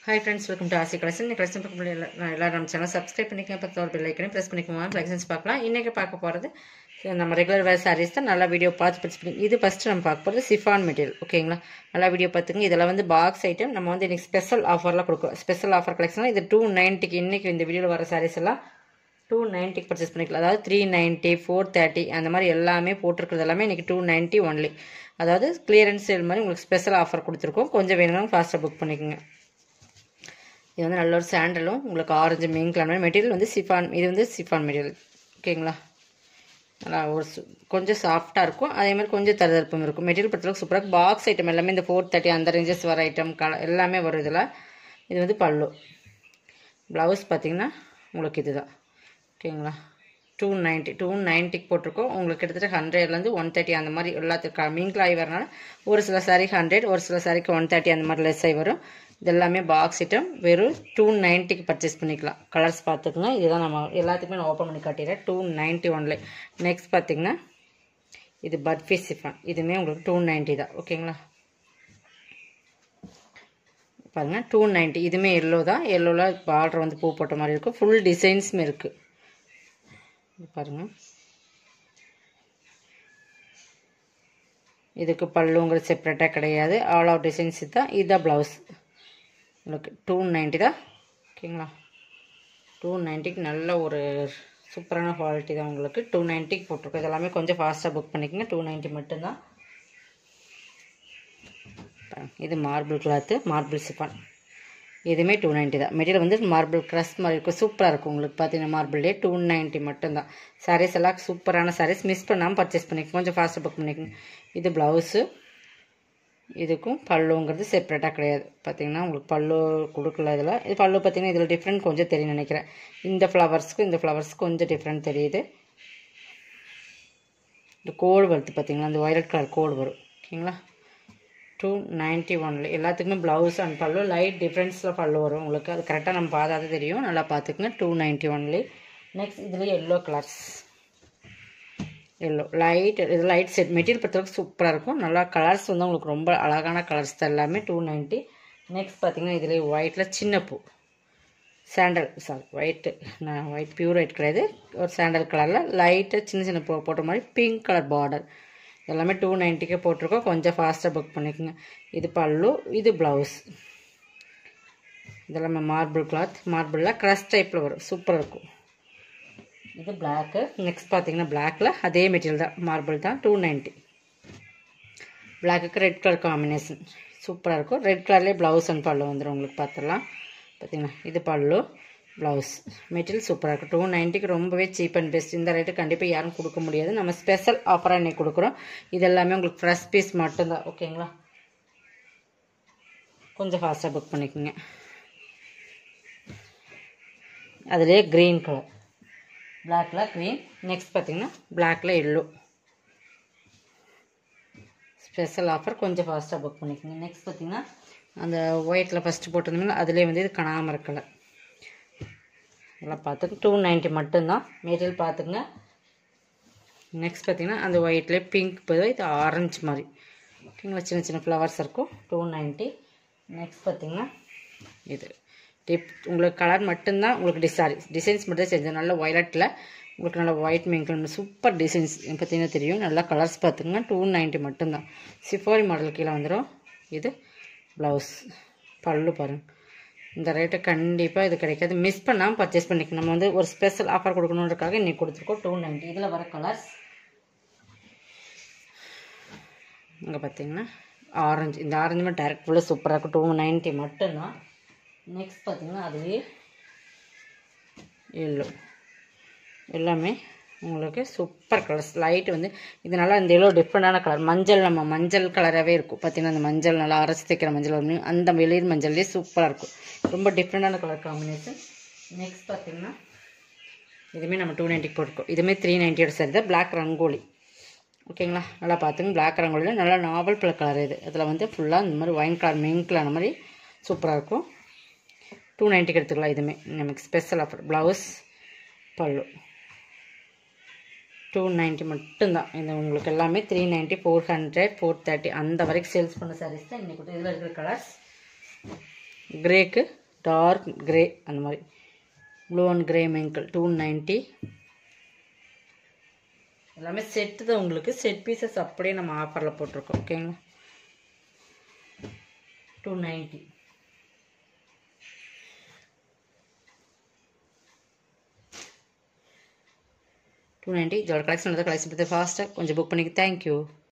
hi friends welcome to Aasi collection இந்த collection பார்க்க முடியல நான் எல்லாரும் நம்ம சேனல் சப்ஸ்கிரைப் பண்ணிக்கலாம் பக்கத்தில் ஒரு பெல் ஐக்கனையும் ப்ரெஸ் பண்ணிக்கோங்க கலெக்ஷன்ஸ் பார்க்கலாம் இன்றைக்கி பார்க்க போகிறது நம்ம ரெகுலர் வேர் சாரீஸ் தான் நல்லா வீடியோ பார்த்து பிடிச்சி பண்ணி இது ஃபஸ்ட்டு நம்ம பார்க்க போகிறது சிஃபான் மெட்டீரியல் ஓகேங்களா நல்லா வீடியோ பார்த்துங்க இதெல்லாம் வந்து பாக்ஸ் ஐட்டம் நம்ம வந்து இன்றைக்கி ஸ்பெஷல் ஆஃபர்லாம் கொடுக்குறோம் ஸ்பெஷல் ஆஃபர் கலெக்ஷன்லாம் இது டூ நைன்ட்டிக்கு இன்றைக்கி இந்த வீடியோவில் வர சாரீஸ் எல்லாம் டூ நைன்ட்டிக்கு பர்ச்சேஸ் பண்ணிக்கலாம் அதாவது த்ரீ நைன்ட்டி ஃபோர் தேர்ட்டி அந்த மாதிரி எல்லாமே போட்டிருக்கிறது எல்லாமே இன்றைக்கி டூ நைன்ட்டி ஒன்லி அதாவது கிளியரன்ஸ் சேல் மாதிரி உங்களுக்கு ஸ்பெஷல் ஆஃபர் கொடுத்துருக்கோம் கொஞ்சம் வேணும்னா ஃபாஸ்ட்டாக புக் பண்ணிக்கோங்க இது வந்து நல்ல ஒரு சாண்டலும் உங்களுக்கு ஆரஞ்சு மீன் கலர் மெட்டீரியல் வந்து சிஃபான் இது வந்து சிஃபான் மெட்டீரியல் ஓகேங்களா நல்லா ஒரு சு- கொஞ்சம் சாஃப்டாக இருக்கும் அதே மாதிரி கொஞ்சம் தரதற்பம் இருக்கும் மெட்டீரியல் பொறுத்தளவுக்கு சூப்பராக பாக்ஸ் ஐட்டம் எல்லாமே இந்த ஃபோர் தேர்ட்டி அந்த ரேஞ்சஸ் வர ஐட்டம் கல எல்லாமே வரும் இதில் இது வந்து பல்லு ப்ளவுஸ் பார்த்தீங்கன்னா உங்களுக்கு இதுதான் ஓகேங்களா டூ நைன்ட்டி டூ நைன்ட்டிக்கு போட்டிருக்கோம் உங்களுக்கு கிட்டத்தட்ட ஹண்ட்ரட்லேருந்து ஒன் தேர்ட்டி அந்த மாதிரி எல்லாத்துக்கும் மிங்கிள் ஆகி வரனால ஒரு சில சாரிக்கு ஹண்ட்ரட் ஒரு சில சாரிக்கு ஒன் தேர்ட்டி அந்த மாதிரி லெஸ் ஆகி வரும் இது எல்லாமே பாக்ஸ் ஐட்டம் வெறும் டூ நைன்ட்டிக்கு பர்ச்சேஸ் பண்ணிக்கலாம் கலர்ஸ் பார்த்துக்குங்க இதுதான் நம்ம எல்லாத்துக்குமே நான் ஓப்பன் பண்ணி காட்டிடுறேன் டூ நைன்ட்டி ஒன்ல நெக்ஸ்ட் பார்த்தீங்கன்னா இது பர்ஃபி சிஃபான் இதுவுமே உங்களுக்கு டூ நைன்ட்டி தான் ஓகேங்களா பாருங்கள் டூ நைன்ட்டி இதுவுமே எல்லோ தான் எல்லோவில் பார்டர் வந்து பூ போட்ட மாதிரி இருக்கும் ஃபுல் டிசைன்ஸுமே இருக்குது இது பாருங்க இதுக்கு பல்லுங்கிறது செப்பரேட்டாக கிடையாது ஆல் அவுட் டிசைன்ஸ் தான் இதுதான் ப்ளவுஸ் உங்களுக்கு டூ நைன்ட்டி தான் ஓகேங்களா டூ நைன்ட்டிக்கு நல்ல ஒரு சூப்பரான குவாலிட்டி தான் உங்களுக்கு டூ நைன்ட்டிக்கு போட்டிருக்கோம் இதெல்லாமே கொஞ்சம் ஃபாஸ்ட்டாக புக் பண்ணிக்கோங்க டூ நைன்ட்டி மட்டும்தான் பாருங்க, இது மார்பிள் கிளாத்து மார்பிள் சிப்பான் இதுவுமே டூ நைன்ட்டி தான் மெட்டீரியல் வந்து மார்பிள் க்ரஸ் மாதிரி இருக்கும் சூப்பராக இருக்கும் உங்களுக்கு பார்த்தீங்கன்னா மார்பிள்லேயே டூ நைன்ட்டி மட்டும்தான் சாரீஸ் எல்லாம் சூப்பரான சாரீஸ் மிஸ் பண்ணாமல் பர்ச்சேஸ் பண்ணிக்கோங்க கொஞ்சம் ஃபாஸ்ட்டாக புக் பண்ணிக்கோங்க இது ப்ளவுஸு இதுக்கும் பல்லுங்கிறது செப்பரேட்டாக கிடையாது பார்த்தீங்கன்னா உங்களுக்கு பல்லு கொடுக்கல இதில் இது பல்லு பார்த்தீங்கன்னா இதில் டிஃப்ரெண்ட் கொஞ்சம் தெரியும் நினைக்கிறேன் இந்த ஃப்ளவர்ஸ்க்கு இந்த ஃப்ளவர்ஸ்க்கு கொஞ்சம் டிஃப்ரெண்ட் தெரியுது இந்த கோடு வருது பார்த்தீங்களா அந்த வயலட் கலர் கோடு வரும் ஓகேங்களா டூ நைன்ட்டி ஒன்ல எல்லாத்துக்குமே ப்ளவுஸ் அண்ட் பல்லு லைட் டிஃப்ரென்ஸில் பல்லு வரும் உங்களுக்கு அது கரெக்டாக நம்ம பார்த்தா தான் தெரியும் நல்லா பார்த்துக்குங்க டூ நைன்ட்டி ஒன்லி நெக்ஸ்ட் இதில் எல்லோ கலர்ஸ் எல்லோ லைட் இது லைட் செட் மெட்டீரியல் பொறுத்தவரைக்கும் சூப்பராக இருக்கும் நல்லா கலர்ஸ் வந்து உங்களுக்கு ரொம்ப அழகான கலர்ஸ் தான் எல்லாமே டூ நைன்ட்டி நெக்ஸ்ட் பார்த்தீங்கன்னா இதில் ஒயிட்டில் சின்ன பூ சாண்டல் சாரி ஒயிட்டு நான் ஒயிட் பியூர் ஒயிட் கிடையாது ஒரு சாண்டல் கலரில் லைட்டாக சின்ன சின்ன பூ போட்ட மாதிரி பிங்க் கலர் பார்டர் எல்லாமே டூ நைன்ட்டிக்கே போட்டிருக்கோம் கொஞ்சம் ஃபாஸ்ட்டாக புக் பண்ணிக்கோங்க இது பல்லு இது ப்ளவுஸ் இதெல்லாமே மார்பிள் கிளாத் மார்பிளில் க்ரஷ் டைப்பில் வரும் சூப்பராக இருக்கும் இது பிளாக்கு நெக்ஸ்ட் பார்த்தீங்கன்னா பிளாக்கில் அதே மெட்டீரியல் தான் மார்பிள் தான் டூ நைன்ட்டி பிளாக்குக்கு ரெட் கலர் காம்பினேஷன் சூப்பராக இருக்கும் ரெட் கலர்லேயே ப்ளவுஸ் அண்ட் பல்லு வந்துடும் உங்களுக்கு பார்த்துடலாம் பார்த்தீங்கன்னா இது பல்லு ப்ளவுஸ் மெட்டீரியல் சூப்பராக இருக்கும் டூ நைன்ட்டிக்கு ரொம்பவே சீப் அண்ட் பெஸ்ட் இந்த ரேட்டு கண்டிப்பாக யாரும் கொடுக்க முடியாது நம்ம ஸ்பெஷல் ஆஃபராக இன்னைக்கு கொடுக்குறோம் இது எல்லாமே உங்களுக்கு ஃப்ரெஷ் பீஸ் மட்டும்தான் ஓகேங்களா கொஞ்சம் ஃபாஸ்ட்டாக புக் பண்ணிக்கோங்க அதுலேயே க்ரீன் கலர் பிளாக்ல க்ரீன் நெக்ஸ்ட் பார்த்தீங்கன்னா பிளாக்ல எல்லோ ஸ்பெஷல் ஆஃபர் கொஞ்சம் ஃபாஸ்ட்டாக புக் பண்ணிக்கோங்க நெக்ஸ்ட் பார்த்தீங்கன்னா அந்த ஒயிட்டில் ஃபஸ்ட்டு போட்டிருந்தோம்னா அதுலேயே வந்து இது கனாமர கலர் இதெல்லாம் பார்த்துக்கு டூ நைன்ட்டி மட்டும்தான் மெட்டீரியல் பார்த்துங்க நெக்ஸ்ட் பார்த்தீங்கன்னா அந்த ஒயிட்லேயே பிங்க் பதிலாக இது ஆரஞ்சு மாதிரி ஓகேங்களா சின்ன சின்ன ஃப்ளவர்ஸ் இருக்கும் டூ நைன்ட்டி நெக்ஸ்ட் பார்த்தீங்கன்னா இது டிப் உங்களுக்கு கலர் மட்டும்தான் உங்களுக்கு டிசாரி டிசைன்ஸ் மட்டும் தான் செஞ்சது நல்ல ஒயலட்டில் உங்களுக்கு நல்ல ஒயிட் மெங்கல் சூப்பர் டிசைன்ஸ் பார்த்தீங்கன்னா தெரியும் நல்லா கலர்ஸ் பார்த்துங்க டூ நைன்ட்டி மட்டும்தான் சிஃபாரி மாடல் கீழே வந்துடும் இது ப்ளவுஸ் பல்லு பாருங்க இந்த ரேட்டு கண்டிப்பாக இது கிடைக்காது மிஸ் பண்ணாமல் பர்ச்சேஸ் பண்ணிக்கணும் நம்ம வந்து ஒரு ஸ்பெஷல் ஆஃபர் கொடுக்கணுன்றக்காக இன்னைக்கு கொடுத்துருக்கோம் டூ நைன்ட்டி இதில் வர கலர்ஸ் இங்கே பார்த்தீங்கன்னா ஆரஞ்சு இந்த ஆரஞ்சுமே டேரக்ட் ஃபுல்லாக சூப்பராக இருக்கும் டூ நைன்ட்டி மட்டும்தான் நெக்ஸ்ட் பார்த்தீங்கன்னா அதுலேயே எல்லோ எல்லாமே உங்களுக்கு சூப்பர் கலர்ஸ் லைட் வந்து இது நல்லா இந்த எல்லோ டிஃப்ரெண்டான கலர் மஞ்சள் நம்ம மஞ்சள் கலராகவே இருக்கும் பார்த்தீங்கன்னா அந்த மஞ்சள் நல்லா அரைச்சி தைக்கிற மஞ்சள் வரும் அந்த வெளிர் மஞ்சள்லேயே சூப்பராக இருக்கும் ரொம்ப டிஃப்ரெண்டான கலர் காம்பினேஷன் நெக்ஸ்ட் பார்த்தீங்கன்னா இதுவுமே நம்ம டூ நைன்ட்டிக்கு போட்டிருக்கோம் இதுவுமே த்ரீ நைன்ட்டியோட சரி தான் பிளாக் ரங்கோலி ஓகேங்களா நல்லா பார்த்துங்க பிளாக் ரங்கோலியில் நல்லா நாவல் பிள கலர் இது இதில் வந்து ஃபுல்லாக இந்த மாதிரி ஒயின் கலர் மெயின் கலர் மாதிரி சூப்பராக இருக்கும் டூ நைன்ட்டிக்கு எடுத்துக்கலாம் இதுவுமே நமக்கு ஸ்பெஷல் ஆஃபர் ப்ளவுஸ் பல்லு டூ நைன்ட்டி மட்டும்தான் இந்த உங்களுக்கு எல்லாமே three ninety four hundred four thirty அந்த வரைக்கும் சேல்ஸ் பண்ண சாரீஸ் தான் இன்றைக்கி இதில் இருக்கிற கலர்ஸ் கிரேக்கு டார்க் கிரே அந்த மாதிரி blue and grey mingle two ninety எல்லாமே செட்டு தான் உங்களுக்கு செட் பீசஸ் அப்படியே நம்ம ஆஃபரில் போட்டிருக்கோம் ஓகேங்களா டூ நைன்ட்டி டூ நைன்ட்டி இதோட கலெக்ஷன் வந்து கலெக்ஷன் பார்த்து ஃபாஸ்ட்டாக கொஞ்சம் புக் பண்ணிக்க தேங்க்யூ